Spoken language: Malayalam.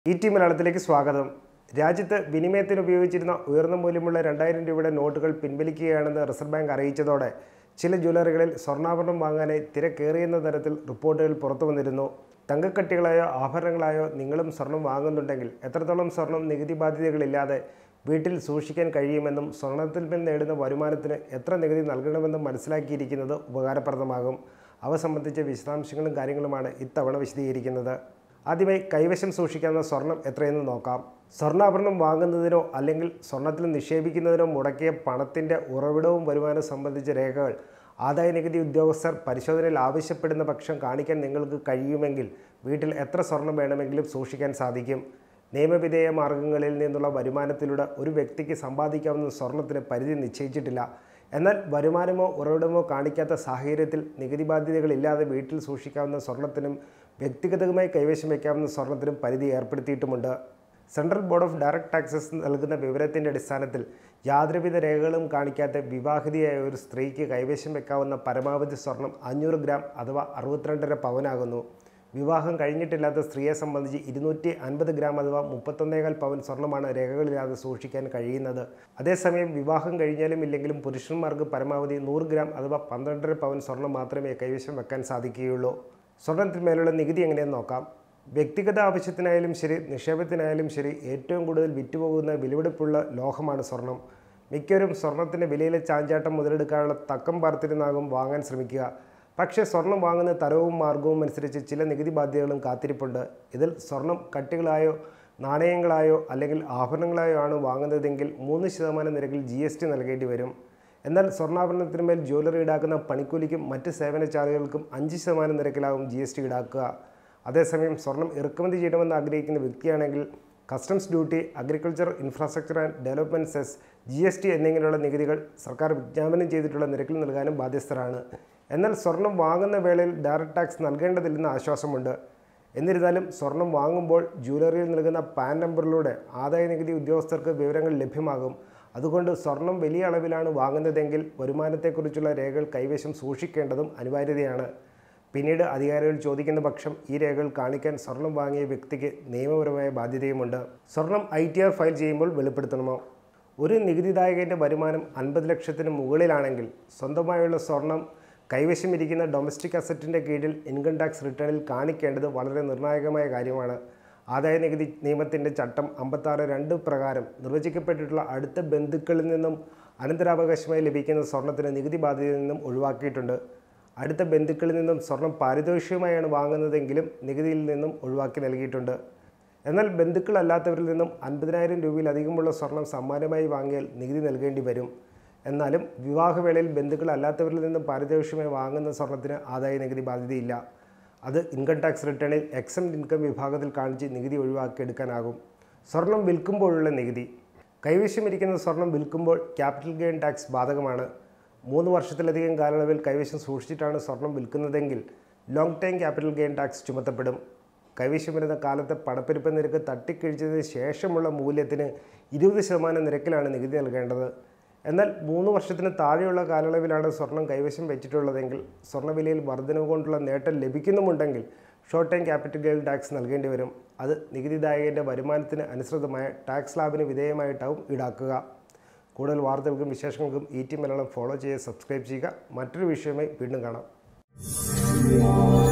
ഇ ടി മലയാളത്തിലേക്ക് സ്വാഗതം രാജ്യത്ത് വിനിമയത്തിന് ഉപയോഗിച്ചിരുന്ന ഉയർന്ന മൂല്യമുള്ള രണ്ടായിരം രൂപയുടെ നോട്ടുകൾ പിൻവലിക്കുകയാണെന്ന് റിസർവ് ബാങ്ക് അറിയിച്ചതോടെ ചില ജ്വല്ലറികളിൽ സ്വർണ്ണാഭരണം വാങ്ങാനായി തിരക്കേറിയെന്ന തരത്തിൽ റിപ്പോർട്ടുകൾ പുറത്തു വന്നിരുന്നു തങ്കക്കട്ടികളായോ ആഭരണങ്ങളായോ നിങ്ങളും സ്വർണം വാങ്ങുന്നുണ്ടെങ്കിൽ എത്രത്തോളം സ്വർണം നികുതി ബാധ്യതകളില്ലാതെ വീട്ടിൽ സൂക്ഷിക്കാൻ കഴിയുമെന്നും സ്വർണത്തിൽ നിന്ന് നേടുന്ന വരുമാനത്തിന് എത്ര നികുതി നൽകണമെന്നും മനസ്സിലാക്കിയിരിക്കുന്നത് ഉപകാരപ്രദമാകും അവ സംബന്ധിച്ച വിശദാംശങ്ങളും കാര്യങ്ങളുമാണ് ഇത്തവണ വിശദീകരിക്കുന്നത് ആദ്യമായി കൈവശം സൂക്ഷിക്കാവുന്ന സ്വർണം എത്രയെന്ന് നോക്കാം സ്വർണ്ണാഭരണം വാങ്ങുന്നതിനോ അല്ലെങ്കിൽ സ്വർണത്തിൽ നിക്ഷേപിക്കുന്നതിനോ മുടക്കിയ പണത്തിൻ്റെ ഉറവിടവും വരുമാനവും സംബന്ധിച്ച രേഖകൾ ആദായ നികുതി ഉദ്യോഗസ്ഥർ പരിശോധനയിൽ ആവശ്യപ്പെടുന്ന പക്ഷം കാണിക്കാൻ നിങ്ങൾക്ക് കഴിയുമെങ്കിൽ വീട്ടിൽ എത്ര സ്വർണം വേണമെങ്കിലും സൂക്ഷിക്കാൻ സാധിക്കും നിയമവിധേയ മാർഗങ്ങളിൽ നിന്നുള്ള വരുമാനത്തിലൂടെ ഒരു വ്യക്തിക്ക് സമ്പാദിക്കാവുന്ന സ്വർണത്തിന് പരിധി നിശ്ചയിച്ചിട്ടില്ല എന്നാൽ വരുമാനമോ ഉറവിടമോ കാണിക്കാത്ത സാഹചര്യത്തിൽ നികുതി ബാധ്യതകളില്ലാതെ വീട്ടിൽ സൂക്ഷിക്കാവുന്ന സ്വർണത്തിനും വ്യക്തിഗതമായി കൈവശം വയ്ക്കാവുന്ന സ്വർണത്തിനും പരിധി ഏർപ്പെടുത്തിയിട്ടുമുണ്ട് central board of direct taxes നൽകുന്ന വിവരത്തിൻ്റെ അടിസ്ഥാനത്തിൽ യാതൊരുവിധ രേഖകളും കാണിക്കാത്ത വിവാഹിതയായ ഒരു സ്ത്രീക്ക് കൈവശം വെക്കാവുന്ന പരമാവധി സ്വർണം അഞ്ഞൂറ് ഗ്രാം അഥവാ അറുപത്തിരണ്ടര പവനാകുന്നു വിവാഹം കഴിഞ്ഞിട്ടില്ലാത്ത സ്ത്രീയെ സംബന്ധിച്ച് ഇരുന്നൂറ്റി അൻപത് ഗ്രാം അഥവാ മുപ്പത്തൊന്നേകാൽ പവൻ സ്വർണ്ണമാണ് രേഖകളില്ലാതെ സൂക്ഷിക്കാൻ കഴിയുന്നത് അതേസമയം വിവാഹം കഴിഞ്ഞാലും ഇല്ലെങ്കിലും പുരുഷന്മാർക്ക് പരമാവധി നൂറ് ഗ്രാം അഥവാ പന്ത്രണ്ടര പവൻ സ്വർണം മാത്രമേ കൈവശം വെക്കാൻ സാധിക്കുകയുള്ളൂ സ്വർണത്തിന്മേലുള്ള നികുതി എങ്ങനെയെന്ന് നോക്കാം വ്യക്തിഗത ആവശ്യത്തിനായാലും ശരി നിക്ഷേപത്തിനായാലും ശരി ഏറ്റവും കൂടുതൽ വിറ്റുപോകുന്ന വിലപിടിപ്പുള്ള ലോഹമാണ് സ്വർണം മിക്കവരും സ്വർണത്തിൻ്റെ വിലയിലെ ചാഞ്ചാട്ടം മുതലെടുക്കാനുള്ള തക്കം പാർത്തിരുന്നാകും വാങ്ങാൻ ശ്രമിക്കുക പക്ഷേ സ്വർണം വാങ്ങുന്ന തരവും മാർഗവും അനുസരിച്ച് ചില നികുതി ബാധ്യതകളും കാത്തിരിപ്പുണ്ട് ഇതിൽ സ്വർണം കട്ടികളായോ നാണയങ്ങളായോ അല്ലെങ്കിൽ ആഭരണങ്ങളായോ ആണ് വാങ്ങുന്നതെങ്കിൽ മൂന്ന് ശതമാനം നിരക്കിൽ ജി എസ് ടി നൽകേണ്ടി വരും എന്നാൽ സ്വർണ്ണാഭരണത്തിന്മേൽ ജ്വല്ലറി ഈടാക്കുന്ന പണിക്കൂലിക്കും മറ്റ് സേവന ചാർജുകൾക്കും അഞ്ച് ശതമാനം നിരക്കിലാകും ജി എസ് ടി ഈടാക്കുക അതേസമയം സ്വർണം ഇറക്കുമതി ചെയ്യണമെന്ന് ആഗ്രഹിക്കുന്ന വ്യക്തിയാണെങ്കിൽ customs duty agriculture infrastructure and development cess G S T എന്നിങ്ങനെയുള്ള നികുതികൾ സർക്കാർ വിജ്ഞാപനം ചെയ്തിട്ടുള്ള നിരക്കിൽ നൽകാനും ബാധ്യസ്ഥരാണ് എന്നാൽ സ്വർണം വാങ്ങുന്ന വേളയിൽ ഡയറക്ട് ടാക്സ് നൽകേണ്ടതില്ലെന്ന് ആശ്വാസമുണ്ട് എന്നിരുന്നാലും സ്വർണം വാങ്ങുമ്പോൾ ജ്വല്ലറിയിൽ നൽകുന്ന പാൻ നമ്പറിലൂടെ ആദായ നികുതി ഉദ്യോഗസ്ഥർക്ക് വിവരങ്ങൾ ലഭ്യമാകും അതുകൊണ്ട് സ്വർണം വലിയ അളവിലാണ് വാങ്ങുന്നതെങ്കിൽ വരുമാനത്തെക്കുറിച്ചുള്ള രേഖകൾ കൈവശം സൂക്ഷിക്കേണ്ടതും അനിവാര്യതയാണ് പിന്നീട് അധികാരികൾ ചോദിക്കുന്ന പക്ഷം ഈ രേഖകൾ കാണിക്കാൻ സ്വർണം വാങ്ങിയ വ്യക്തിക്ക് നിയമപരമായ ബാധ്യതയുമുണ്ട് സ്വർണം ഐ ടി ആർ ഫയൽ ചെയ്യുമ്പോൾ വെളിപ്പെടുത്തണമോ ഒരു നികുതിദായകൻ്റെ വരുമാനം അൻപത് ലക്ഷത്തിന് മുകളിലാണെങ്കിൽ സ്വന്തമായുള്ള സ്വർണം കൈവശം ഇരിക്കുന്ന ഡൊമസ്റ്റിക് അസറ്റിൻ്റെ കീഴിൽ ഇൻകം ടാക്സ് റിട്ടേണിൽ കാണിക്കേണ്ടത് വളരെ നിർണായകമായ കാര്യമാണ് ആദായ നികുതി നിയമത്തിൻ്റെ ചട്ടം അമ്പത്താറ് രണ്ട് പ്രകാരം നിർവചിക്കപ്പെട്ടിട്ടുള്ള അടുത്ത ബന്ധുക്കളിൽ നിന്നും അനന്തരാവകാശമായി ലഭിക്കുന്ന സ്വർണത്തിന് നികുതി ബാധ്യതയിൽ നിന്നും ഒഴിവാക്കിയിട്ടുണ്ട് അടുത്ത ബന്ധുക്കളിൽ നിന്നും സ്വർണം പാരിതോഷികമായാണ് വാങ്ങുന്നതെങ്കിലും നികുതിയിൽ നിന്നും ഒഴിവാക്കി നൽകിയിട്ടുണ്ട് എന്നാൽ ബന്ധുക്കളല്ലാത്തവരിൽ നിന്നും അൻപതിനായിരം രൂപയിലധികമുള്ള സ്വർണം സമ്മാനമായി വാങ്ങിയാൽ നികുതി നൽകേണ്ടി വരും എന്നാലും വിവാഹവേളയിൽ ബന്ധുക്കളല്ലാത്തവരിൽ നിന്നും പാരിതോഷികമായി വാങ്ങുന്ന സ്വർണത്തിന് ആദായ നികുതി ബാധ്യതയില്ല അത് ഇൻകം ടാക്സ് റിട്ടേണിൽ എക്സം ഇൻകം വിഭാഗത്തിൽ കാണിച്ച് നികുതി ഒഴിവാക്കിയെടുക്കാനാകും സ്വർണം വിൽക്കുമ്പോഴുള്ള നികുതി കൈവശം ഇരിക്കുന്ന സ്വർണം വിൽക്കുമ്പോൾ ക്യാപിറ്റൽ ഗെയിൻ ടാക്സ് ബാധകമാണ് മൂന്ന് വർഷത്തിലധികം കാലയളവിൽ കൈവശം സൂക്ഷിച്ചിട്ടാണ് സ്വർണം വിൽക്കുന്നതെങ്കിൽ long time capital gain tax ചുമത്തപ്പെടും കൈവശം വരുന്ന കാലത്തെ പണപ്പെരുപ്പ നിരക്ക് തട്ടിക്കഴിച്ചതിന് ശേഷമുള്ള മൂല്യത്തിന് ഇരുപത് ശതമാനം നിരക്കിലാണ് നികുതി നൽകേണ്ടത് എന്നാൽ മൂന്ന് വർഷത്തിന് താഴെയുള്ള കാലയളവിലാണ് സ്വർണം കൈവശം വെച്ചിട്ടുള്ളതെങ്കിൽ സ്വർണ്ണവിലയിൽ വർധനവ് കൊണ്ടുള്ള നേട്ടം ലഭിക്കുന്നുമുണ്ടെങ്കിൽ short time capital gain tax നൽകേണ്ടി വരും അത് നികുതിദായകൻ്റെ വരുമാനത്തിന് അനുസൃതമായ ടാക്സ് ലാബിന് വിധേയമായിട്ടാവും ഈടാക്കുക കൂടുതൽ വാർത്തകൾക്കും വിശേഷങ്ങൾക്കും ഇ ടി മലയാളം ഫോളോ ചെയ്യുക സബ്സ്ക്രൈബ് ചെയ്യുക മറ്റൊരു വിഷയമായി വീണ്ടും കാണാം